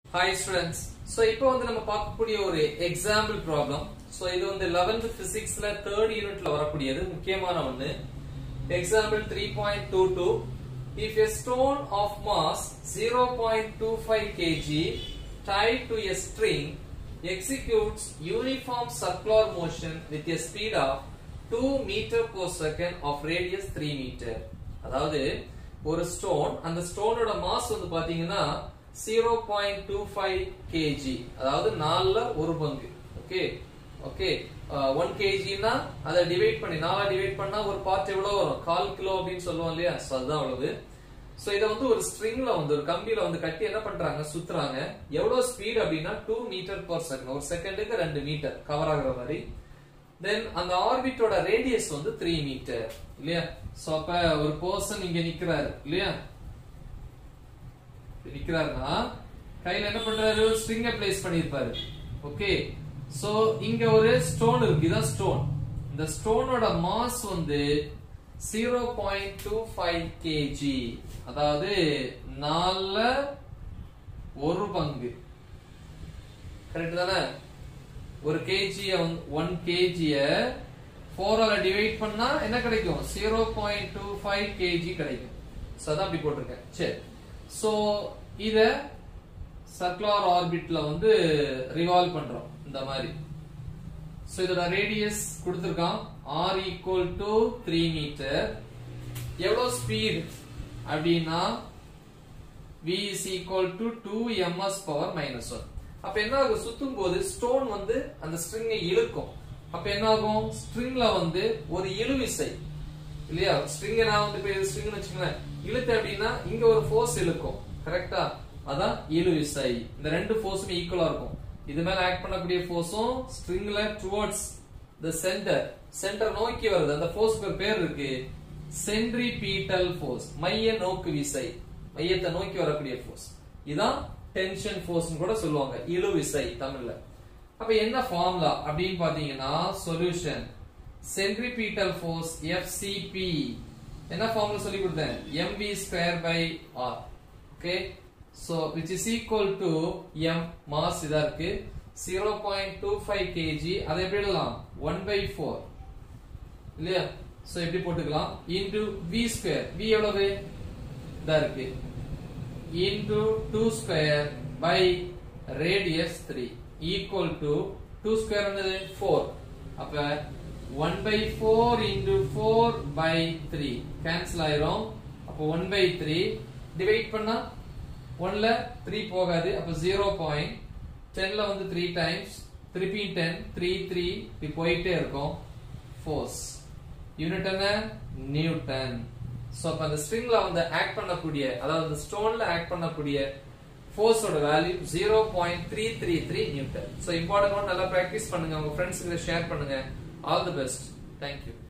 hi students so இப்போ வந்து நம்ம பார்க்கக்கூடிய ஒரு எக்ஸாம்பிள் ப்ராப்ளம் சோ இது வந்து 11th பிசிக்ஸ்ல தேர்ட் யூனிட்ல வரக்கூடியது முக்கியமான ஒண்ணு example 3.22 if a stone of mass 0.25 kg tied to a string executes uniform circular motion with a speed of 2 meter per second of radius 3 meter அதாவது ஒரு ஸ்டோன் அந்த ஸ்டோனோட mass வந்து பாத்தீங்கன்னா 0.25 kg அதாவது நாலுல ஒரு பங்கு ஓகே ஓகே ஒன் கேஜினா அதை டிவைட் பண்ணி நாலா டிவைட் பண்ணா ஒரு பார்ட் எவ்வளவு வரும் கால் கிலோ அப்படின்னு சொல்லுவோம் இல்லையா So, அதுதான் அவ்வளவு சோ இத வந்து ஒரு ஸ்ட்ரிங்ல வந்து ஒரு கம்பியில வந்து கட்டி என்ன பண்றாங்க சுத்துறாங்க எவ்வளவு ஸ்பீட் அப்படின்னா டூ மீட்டர் பர் செகண்ட் ஒரு செகண்டுக்கு ரெண்டு மீட்டர் கவர் ஆகுற மாதிரி தென் அந்த ஆர்பிட்டோட ரேடியஸ் வந்து த்ரீ மீட்டர் இல்லையா சோ அப்ப ஒரு பர்சன் இங்க நிக்கிறாரு இல்லையா இப்படி நிக்கிறாருன்னா கையில என்ன பண்றாரு ஸ்ட்ரிங்க பிளேஸ் பண்ணிருப்பாரு ஓகே சோ இங்க ஒரு ஸ்டோன் இருக்கு இதான் ஸ்டோன் இந்த ஸ்டோனோட மாஸ் வந்து 0.25 kg அதாவது நாலுல ஒரு பங்கு கரெக்ட் தானே ஒரு கேஜிய ஒன் கேஜிய ஃபோரால டிவைட் பண்ணா என்ன கிடைக்கும் zero point two five KG கிடைக்கும் So, அதான் அப்படி போட்டிருக்கேன் சரி சோ இத சர்க்குலர் ஆர்பிட்ல வந்து ரிவால்வ் பண்றோம் இந்த மாதிரி சோ இதோட ரேடியஸ் கொடுத்திருக்கான் R equal to three metre எவ்வளவு ஸ்பீட் அப்படின்னா v is equal to 2 ms power minus 1 அப்ப என்ன ஆகும் சுத்தும் போது ஸ்டோன் வந்து அந்த ஸ்ட்ரிங்கை இழுக்கும் அப்ப என்ன ஆகும் ஸ்ட்ரிங்ல வந்து ஒரு இழுவிசை இல்லையா ஸ்ட்ரிங்க நான் வந்து இப்ப ஸ்ட்ரிங் வச்சுக்கோங்களேன் இழுத்து அப்படின்னா இங்க ஒரு ஃபோர்ஸ் இழுக்கும் கரெக்டா அதான் இழுவிசை இந்த ரெண்டு ஃபோர்ஸுமே ஈக்குவலா இருக்கும் இது மேல ஆக்ட் பண்ணக்கூடிய ஃபோர்ஸும் ஸ்ட்ரிங்ல டுவர்ட்ஸ் த சென்டர் சென்டர் நோக்கி வருது அந்த ஃபோர்ஸ்க்கு பேர் இருக்கு சென்ட்ரிபீட்டல் ஃபோர்ஸ் மைய நோக்கு விசை மையத்தை நோக்கி வரக்கூடிய ஃபோர்ஸ் இதான் டென்ஷன் ஃபோர்ஸ் கூட சொல்லுவாங்க இழு விசை தமிழ்ல அப்ப என்ன ஃபார்முலா அப்படின்னு பாத்தீங்கன்னா சொல்யூஷன் சென்ட்ரிபீட்டல் ஃபோர்ஸ் FCP என்ன ஃபார்முலா சொல்லி கொடுத்தேன் mv square by R okay so which is equal to m mass இதா இருக்கு 0.25 kg அதை எப்படி எழுதலாம் 1 by 4 இல்லையா சோ எப்படி போட்டுக்கலாம் into v ஸ்கொயர் v எவ்வளவு இதா இருக்கு into 2 square by radius 3 equal to 2 square என்னது 4 அப்ப 1 by 4 into 4 by 3 கேன்சல் ஆயிரும் அப்ப 1 by 3 டிவைட் பண்ணா 1 ல 3 போகாது அப்ப 0 பாயிண்ட் 10 ல வந்து 3 டைம்ஸ் 3 பி 10 3 3 இப்படி போயிட்டே இருக்கும் ஃபோர்ஸ் யூனிட் என்ன நியூட்டன் சோ அப்ப அந்த ஸ்ட்ரிங்ல வந்து ஆக்ட் பண்ணக்கூடிய அதாவது அந்த ஸ்டோன்ல ஆக்ட் பண்ணக்கூடிய ஃபோர்ஸோட வேல்யூ 0.333 நியூட்டன் சோ இம்பார்ட்டன்ட் நல்லா பிராக்டிஸ் பண்ணுங்க உங்க ஃப்ரெண்ட்ஸ்க்கு ஷேர் பண்ணுங்க ஆல் தி பெஸ்ட் தேங்க்யூ